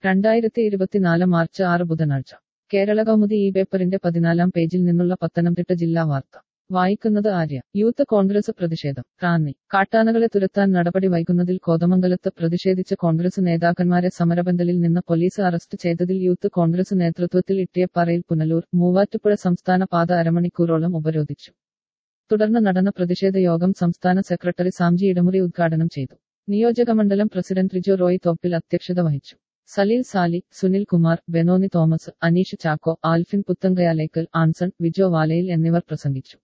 രണ്ടായിരത്തി ഇരുപത്തിനാല് മാർച്ച് ആറ് ബുധനാഴ്ച കേരള കൗമുദി ഈ പേപ്പറിന്റെ പതിനാലാം പേജിൽ നിന്നുള്ള പത്തനംതിട്ട ജില്ലാ വാർത്ത വായിക്കുന്നത് ആര്യ യൂത്ത് കോൺഗ്രസ് പ്രതിഷേധം റാന്നി കാട്ടാനകളെ തുരത്താൻ നടപടി വൈകുന്നതിൽ കോതമംഗലത്ത് പ്രതിഷേധിച്ച കോൺഗ്രസ് നേതാക്കന്മാരെ സമരപന്തലിൽ നിന്ന് പോലീസ് അറസ്റ്റ് ചെയ്തതിൽ യൂത്ത് കോൺഗ്രസ് നേതൃത്വത്തിൽ ഇട്ടിയപ്പാറയിൽ പുനലൂർ മൂവാറ്റുപുഴ സംസ്ഥാന പാത അരമണിക്കൂറോളം ഉപരോധിച്ചു തുടർന്ന് നടന്ന പ്രതിഷേധ യോഗം സംസ്ഥാന സെക്രട്ടറി സാംജി ഇടമുറി ഉദ്ഘാടനം ചെയ്തു നിയോജകമണ്ഡലം പ്രസിഡന്റ് റിജോ റോയ് തോപ്പിൽ അധ്യക്ഷത വഹിച്ചു സലീൽ സാലി സുനിൽ കുമാർ ബെനോനി തോമസ് അനീഷ് ചാക്കോ ആൽഫിൻ പുത്തങ്കയാലേക്കൽ ആൻസൺ വിജോ വാലയിൽ എന്നിവർ പ്രസംഗിച്ചു